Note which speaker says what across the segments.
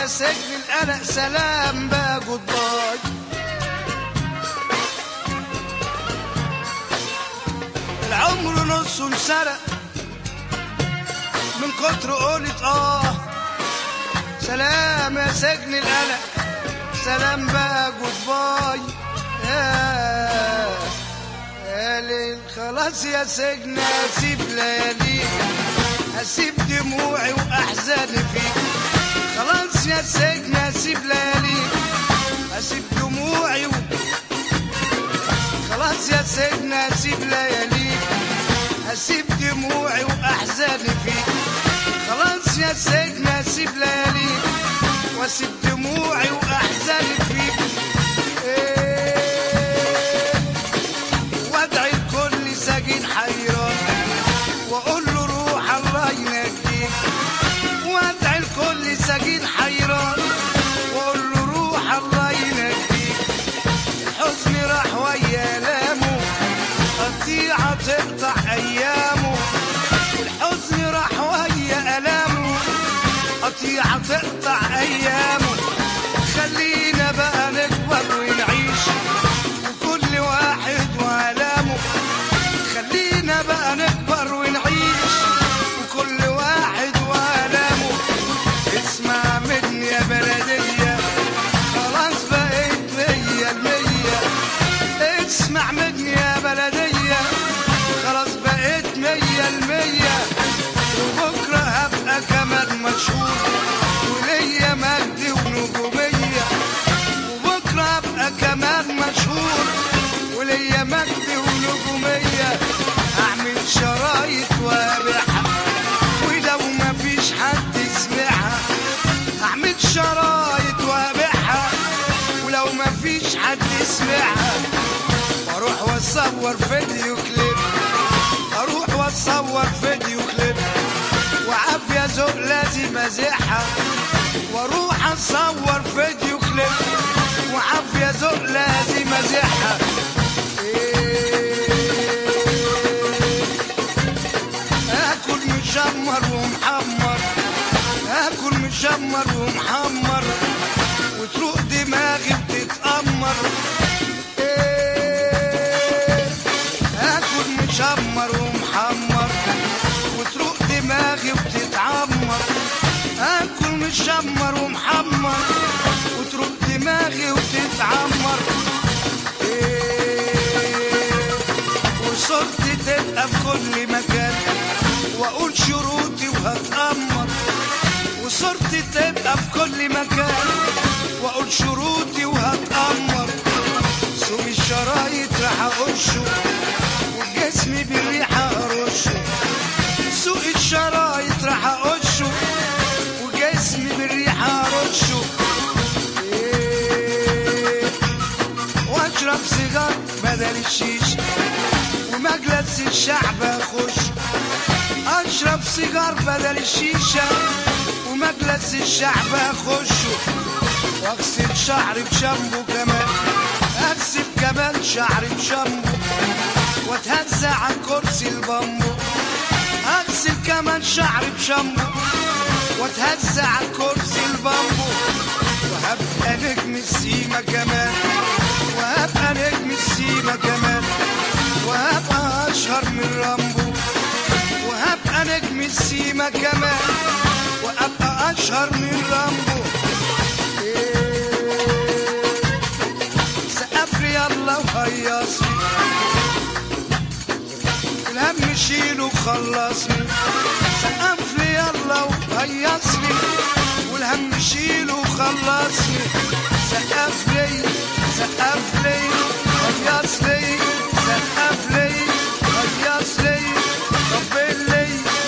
Speaker 1: يا سجن القلق سلام بقى جود باي العمر نصه انسرق من كتر قولة اه سلام يا سجن القلق سلام بقى جود باي يا يا ليل خلاص يا سجن اسيب لياليك اسيب دموعي واحزاني فيك خلاص يا سجن اسيب لياليك اسيب دموعي و... خلاص يا سجن اسيب لياليك اسيب دموعي واحزاني فيك خلاص يا سجن اسيب لياليك واسيب دموعي واحزاني فيك إيه وادعي لكل سجين حيران واقول له روح الله ينجيك وادعي لكل سجين حيران واقول له روح الله ينجيك الحزن راح ويا لامه قطيعة تقطع ايامه الحزن راح ويا الامه قطيعة تقطع ايامه خلينا بقى نكبر ونعيش وكل واحد وآلامه خلينا بقى نكبر ونعيش وكل واحد وآلامه اسمع مني يا بلدية خلاص بقيت مية المية اسمع مني يا بلدية خلاص بقيت مية المية وبكرة هبقى كمان مشهور وليا مجد ونجومية وبكرة هبقى كمان مشهور وليا مجد ونجومية أعمل شرايط وأبيعها ولو مفيش حد يسمعها أعمل شرايط وأبيعها ولو مفيش حد يسمعها واروح واصور فيديو كليب اروح واصور فيديو كليب وعافية ذوق لازم ازيحها واروح اصور فيديو كليب وعافية ذوق لازم ازيحها إيه. اكل مشمر ومحمر اكل مشمر ومحمر وتروق دماغي بتتأمر إيه. اكل مشمر ومحمر وتروق دماغي وبتتعمر اكل مشمر ومحمر وتروق دماغي وبتتعمر إيه. وصورتي تبقى في كل مكان واقول شروطي وهتأمر وصورتي تبقى في كل مكان واقول شروطي وهتأمر سوق الشرايط راح اقشه وجسمي بالريحة ارشه سوق الشرايط راح اقشه وجسمي بالريحة ارشه إيه. واشرب سيجار بدل الشيشة ومجلس الشعب اخش اشرب سيجار بدل الشيشة ومجلس الشعب اخشه واغسل شعري بشامبو كمان اغسل كمان شعري بشامبو واتهزى على كرسي البامبو اغسل كمان شعري بشامبو واتهزى على كرسي البامبو وهبقى نجم السيما كمان وهبقى نجم السيما كمان وهبقى اشهر من رامبو وهبقى نجم السيما كمان وابقى اشهر من رامبو سقف لي يلا وهيصني الهم شيله وخلصني سقف لي يلا وهيصني والهم شيله وخلصني سقف لي سقف لي هيص لي سقف لي هيص لي طبل لي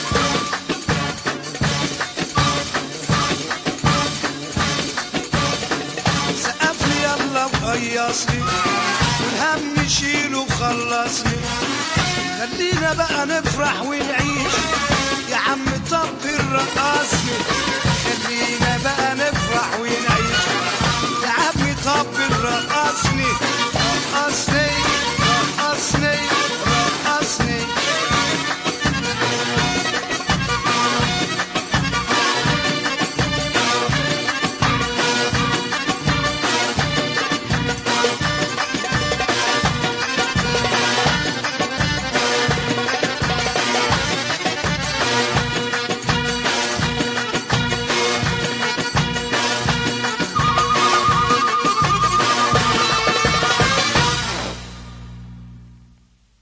Speaker 1: سقف لي يلا وهيصني والهم شيله وخلصني خلينا بقى نفرح ونعيش يا عم طب الرقاص